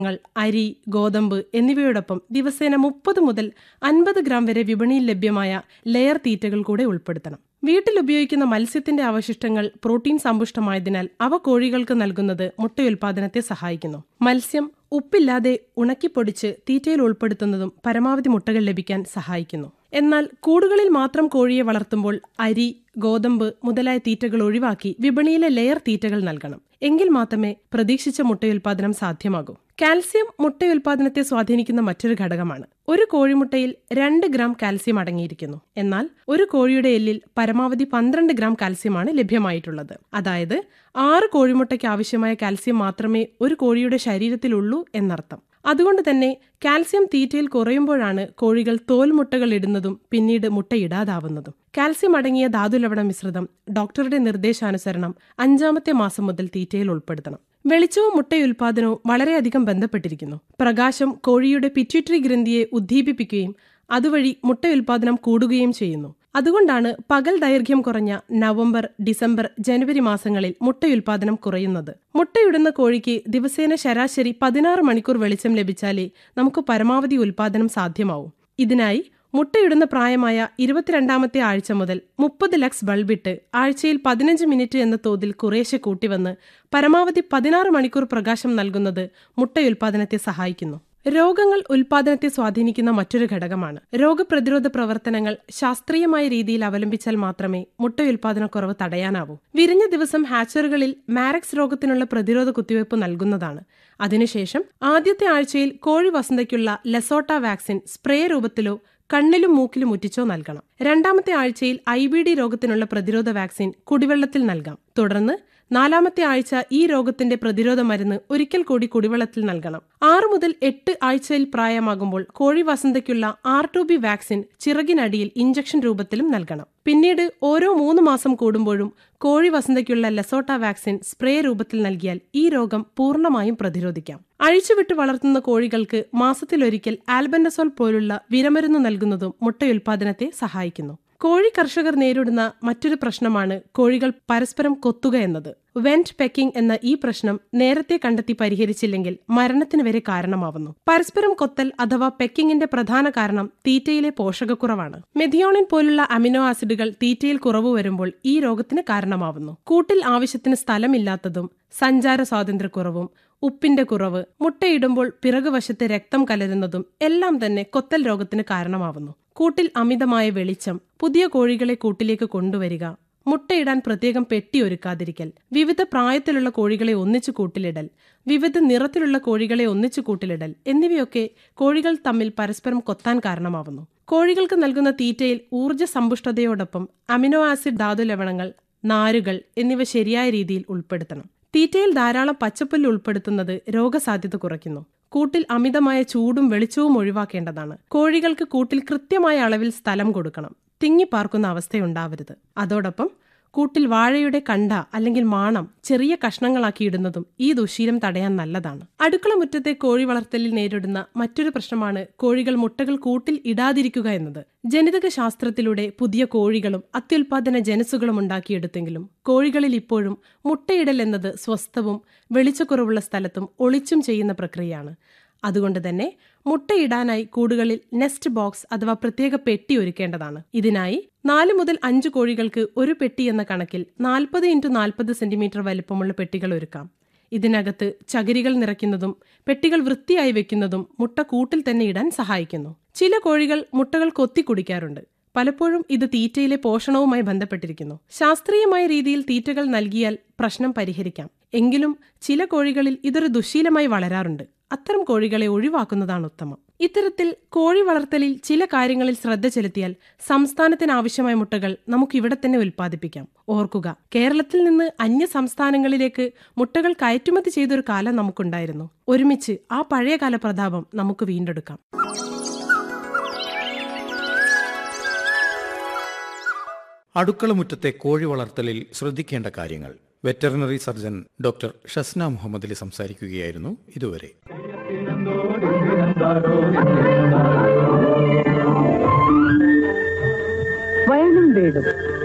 ങ്ങൾ അരി ഗോതമ്പ് എന്നിവയോടൊപ്പം ദിവസേന മുപ്പത് മുതൽ അൻപത് ഗ്രാം വരെ വിപണിയിൽ ലഭ്യമായ ലെയർ തീറ്റകൾ കൂടെ ഉൾപ്പെടുത്തണം വീട്ടിൽ ഉപയോഗിക്കുന്ന മത്സ്യത്തിന്റെ അവശിഷ്ടങ്ങൾ പ്രോട്ടീൻ സമ്പുഷ്ടമായതിനാൽ അവ കോഴികൾക്ക് നൽകുന്നത് മുട്ടയുൽപാദനത്തെ സഹായിക്കുന്നു മത്സ്യം ഉപ്പില്ലാതെ ഉണക്കിപ്പൊടിച്ച് തീറ്റയിൽ ഉൾപ്പെടുത്തുന്നതും പരമാവധി മുട്ടകൾ ലഭിക്കാൻ സഹായിക്കുന്നു എന്നാൽ കൂടുകളിൽ മാത്രം കോഴിയെ വളർത്തുമ്പോൾ അരി ഗോതമ്പ് മുതലായ തീറ്റകൾ ഒഴിവാക്കി വിപണിയിലെ ലെയർ തീറ്റകൾ നൽകണം എങ്കിൽ മാത്രമേ പ്രതീക്ഷിച്ച മുട്ടയുൽപാദനം സാധ്യമാകൂ കാൽസ്യം മുട്ടയുൽപാദനത്തെ സ്വാധീനിക്കുന്ന മറ്റൊരു ഘടകമാണ് ഒരു കോഴിമുട്ടയിൽ രണ്ട് ഗ്രാം കാൽസ്യം അടങ്ങിയിരിക്കുന്നു എന്നാൽ ഒരു കോഴിയുടെ എല്ലിൽ പരമാവധി പന്ത്രണ്ട് ഗ്രാം കാൽസ്യമാണ് ലഭ്യമായിട്ടുള്ളത് അതായത് ആറ് കോഴിമുട്ടയ്ക്ക് ആവശ്യമായ കാൽസ്യം മാത്രമേ ഒരു കോഴിയുടെ ശരീരത്തിലുള്ളൂ എന്നർത്ഥം അതുകൊണ്ട് തന്നെ കാൽസ്യം തീറ്റയിൽ കുറയുമ്പോഴാണ് കോഴികൾ തോൽമുട്ടകൾ ഇടുന്നതും പിന്നീട് മുട്ടയിടാതാവുന്നതും കാൽസ്യം അടങ്ങിയ ധാതുലവണ മിശ്രിതം ഡോക്ടറുടെ നിർദ്ദേശാനുസരണം അഞ്ചാമത്തെ മാസം മുതൽ തീറ്റയിൽ ഉൾപ്പെടുത്തണം വെളിച്ചവും മുട്ടയുൽപാദനവും വളരെയധികം ബന്ധപ്പെട്ടിരിക്കുന്നു പ്രകാശം കോഴിയുടെ പിറ്റ്യൂട്ടറി ഗ്രന്ഥിയെ ഉദ്ദീപിപ്പിക്കുകയും അതുവഴി മുട്ടയുൽപാദനം കൂടുകയും ചെയ്യുന്നു അതുകൊണ്ടാണ് പകൽ ദൈർഘ്യം കുറഞ്ഞ നവംബർ ഡിസംബർ ജനുവരി മാസങ്ങളിൽ മുട്ടയുൽപാദനം കുറയുന്നത് മുട്ടയിടുന്ന കോഴിക്ക് ദിവസേന ശരാശരി പതിനാറ് മണിക്കൂർ വെളിച്ചം ലഭിച്ചാലേ നമുക്ക് പരമാവധി ഉൽപാദനം സാധ്യമാവും ഇതിനായി മുട്ടയിടുന്ന പ്രായമായ ഇരുപത്തിരണ്ടാമത്തെ ആഴ്ച മുതൽ മുപ്പത് ലക്സ് ബൾബിട്ട് ആഴ്ചയിൽ പതിനഞ്ച് മിനിറ്റ് എന്ന തോതിൽ കുറേശ്ശെ കൂട്ടിവന്ന് പരമാവധി പതിനാറ് മണിക്കൂർ പ്രകാശം നൽകുന്നത് മുട്ടയുൽപാദനത്തെ സഹായിക്കുന്നു രോഗങ്ങൾ ഉൽപാദനത്തെ സ്വാധീനിക്കുന്ന മറ്റൊരു ഘടകമാണ് രോഗപ്രതിരോധ പ്രവർത്തനങ്ങൾ ശാസ്ത്രീയമായ രീതിയിൽ അവലംബിച്ചാൽ മാത്രമേ മുട്ടയുൽപാദനക്കുറവ് തടയാനാവൂ വിരിഞ്ഞ ദിവസം ഹാച്ചറുകളിൽ മാരക്സ് രോഗത്തിനുള്ള പ്രതിരോധ കുത്തിവയ്പ് നൽകുന്നതാണ് അതിനുശേഷം ആദ്യത്തെ ആഴ്ചയിൽ കോഴി വസന്തയ്ക്കുള്ള ലെസോട്ട വാക്സിൻ സ്പ്രേ രൂപത്തിലോ കണ്ണിലും മൂക്കിലും ഉറ്റിച്ചോ നൽകണം രണ്ടാമത്തെ ആഴ്ചയിൽ ഐ ബി ഡി രോഗത്തിനുള്ള പ്രതിരോധ വാക്സിൻ കുടിവെള്ളത്തിൽ നൽകാം തുടർന്ന് നാലാമത്തെ ആഴ്ച ഈ രോഗത്തിന്റെ പ്രതിരോധ മരുന്ന് ഒരിക്കൽ കൂടി കുടിവെള്ളത്തിൽ നൽകണം ആറ് മുതൽ എട്ട് ആഴ്ചയിൽ പ്രായമാകുമ്പോൾ കോഴി വസന്തയ്ക്കുള്ള ആർ ടു ബി വാക്സിൻ ചിറകിനടിയിൽ ഇഞ്ചക്ഷൻ രൂപത്തിലും നൽകണം പിന്നീട് ഓരോ മൂന്ന് മാസം കൂടുമ്പോഴും കോഴി വസന്തയ്ക്കുള്ള ലെസോട്ട വാക്സിൻ സ്പ്രേ രൂപത്തിൽ നൽകിയാൽ ഈ രോഗം പൂർണ്ണമായും പ്രതിരോധിക്കാം അഴിച്ചുവിട്ട് വളർത്തുന്ന കോഴികൾക്ക് മാസത്തിലൊരിക്കൽ ആൽബൻഡസോൾ പോലുള്ള വിരമരുന്ന് നൽകുന്നതും മുട്ടയുൽപാദനത്തെ സഹായിക്കുന്നു കോഴി കർഷകർ നേരിടുന്ന മറ്റൊരു പ്രശ്നമാണ് കോഴികൾ പരസ്പരം കൊത്തുക എന്നത് വെന്റ് പെക്കിംഗ് എന്ന ഈ പ്രശ്നം നേരത്തെ കണ്ടെത്തി പരിഹരിച്ചില്ലെങ്കിൽ മരണത്തിന് വരെ കാരണമാവുന്നു പരസ്പരം കൊത്തൽ അഥവാ പെക്കിങ്ങിന്റെ പ്രധാന കാരണം തീറ്റയിലെ പോഷകക്കുറവാണ് മെഥിയോണിൻ പോലുള്ള അമിനോ ആസിഡുകൾ തീറ്റയിൽ കുറവ് വരുമ്പോൾ ഈ രോഗത്തിന് കാരണമാവുന്നു കൂട്ടിൽ ആവശ്യത്തിന് സ്ഥലമില്ലാത്തതും സഞ്ചാര സ്വാതന്ത്ര്യക്കുറവും ഉപ്പിന്റെ കുറവ് മുട്ടയിടുമ്പോൾ പിറകുവശത്ത് രക്തം കലരുന്നതും എല്ലാം തന്നെ കൊത്തൽ രോഗത്തിന് കാരണമാവുന്നു കൂട്ടിൽ അമിതമായ വെളിച്ചം പുതിയ കോഴികളെ കൂട്ടിലേക്ക് കൊണ്ടുവരിക മുട്ടയിടാൻ പ്രത്യേകം പെട്ടി ഒരുക്കാതിരിക്കൽ വിവിധ പ്രായത്തിലുള്ള കോഴികളെ ഒന്നിച്ചു കൂട്ടിലിടൽ വിവിധ നിറത്തിലുള്ള കോഴികളെ ഒന്നിച്ചു കൂട്ടിലിടൽ എന്നിവയൊക്കെ കോഴികൾ തമ്മിൽ പരസ്പരം കൊത്താൻ കാരണമാവുന്നു കോഴികൾക്ക് നൽകുന്ന തീറ്റയിൽ ഊർജ്ജ സമ്പുഷ്ടതയോടൊപ്പം അമിനോ ആസിഡ് ധാതു ലവണങ്ങൾ നാരുകൾ എന്നിവ ശരിയായ രീതിയിൽ ഉൾപ്പെടുത്തണം തീറ്റയിൽ ധാരാളം പച്ചപ്പുല്ല് ഉൾപ്പെടുത്തുന്നത് രോഗസാധ്യത കുറയ്ക്കുന്നു കൂട്ടിൽ അമിതമായ ചൂടും വെളിച്ചവും ഒഴിവാക്കേണ്ടതാണ് കോഴികൾക്ക് കൂട്ടിൽ കൃത്യമായ അളവിൽ സ്ഥലം കൊടുക്കണം തിങ്ങിപ്പാർക്കുന്ന അവസ്ഥയുണ്ടാവരുത് അതോടൊപ്പം കൂട്ടിൽ വാഴയുടെ കണ്ട അല്ലെങ്കിൽ മാണം ചെറിയ കഷ്ണങ്ങളാക്കി ഇടുന്നതും ഈ ദുശീലം തടയാൻ നല്ലതാണ് അടുക്കള മുറ്റത്തെ കോഴി വളർത്തലിൽ നേരിടുന്ന മറ്റൊരു പ്രശ്നമാണ് കോഴികൾ മുട്ടകൾ കൂട്ടിൽ ഇടാതിരിക്കുക എന്നത് ജനിതക ശാസ്ത്രത്തിലൂടെ പുതിയ കോഴികളും അത്യുൽപാദന ജനസുകളും ഉണ്ടാക്കിയെടുത്തെങ്കിലും കോഴികളിൽ ഇപ്പോഴും മുട്ടയിടൽ എന്നത് സ്വസ്ഥവും വെളിച്ചക്കുറവുള്ള സ്ഥലത്തും ഒളിച്ചും ചെയ്യുന്ന പ്രക്രിയയാണ് അതുകൊണ്ട് തന്നെ മുട്ടയിടാനായി കൂടുകളിൽ നെസ്റ്റ് ബോക്സ് അഥവാ പ്രത്യേക പെട്ടി ഒരുക്കേണ്ടതാണ് ഇതിനായി നാല് മുതൽ അഞ്ച് കോഴികൾക്ക് ഒരു പെട്ടി എന്ന കണക്കിൽ നാൽപ്പത് ഇൻറ്റു നാൽപ്പത് സെന്റിമീറ്റർ വലിപ്പമുള്ള പെട്ടികൾ ഒരുക്കാം ഇതിനകത്ത് ചകിരികൾ നിറയ്ക്കുന്നതും പെട്ടികൾ വൃത്തിയായി വെക്കുന്നതും മുട്ട കൂട്ടിൽ തന്നെ ഇടാൻ സഹായിക്കുന്നു ചില കോഴികൾ മുട്ടകൾ കൊത്തി കുടിക്കാറുണ്ട് പലപ്പോഴും ഇത് തീറ്റയിലെ പോഷണവുമായി ബന്ധപ്പെട്ടിരിക്കുന്നു ശാസ്ത്രീയമായ രീതിയിൽ തീറ്റകൾ നൽകിയാൽ പ്രശ്നം പരിഹരിക്കാം എങ്കിലും ചില കോഴികളിൽ ഇതൊരു ദുശീലമായി വളരാറുണ്ട് അത്തരം കോഴികളെ ഒഴിവാക്കുന്നതാണ് ഉത്തമം ഇത്തരത്തിൽ കോഴി വളർത്തലിൽ ചില കാര്യങ്ങളിൽ ശ്രദ്ധ ചെലുത്തിയാൽ സംസ്ഥാനത്തിന് ആവശ്യമായ മുട്ടകൾ നമുക്ക് ഇവിടെ തന്നെ ഉൽപ്പാദിപ്പിക്കാം ഓർക്കുക കേരളത്തിൽ നിന്ന് അന്യ സംസ്ഥാനങ്ങളിലേക്ക് മുട്ടകൾ കയറ്റുമതി ചെയ്തൊരു കാലം നമുക്കുണ്ടായിരുന്നു ഒരുമിച്ച് ആ പഴയകാല പ്രതാപം നമുക്ക് വീണ്ടെടുക്കാം അടുക്കളമുറ്റത്തെ കോഴി വളർത്തലിൽ ശ്രദ്ധിക്കേണ്ട കാര്യങ്ങൾ വെറ്ററിനറി സർജൻ ഡോക്ടർ ഷസ്ന മുഹമ്മദിൽ സംസാരിക്കുകയായിരുന്നു ഇതുവരെ വയലും വീടും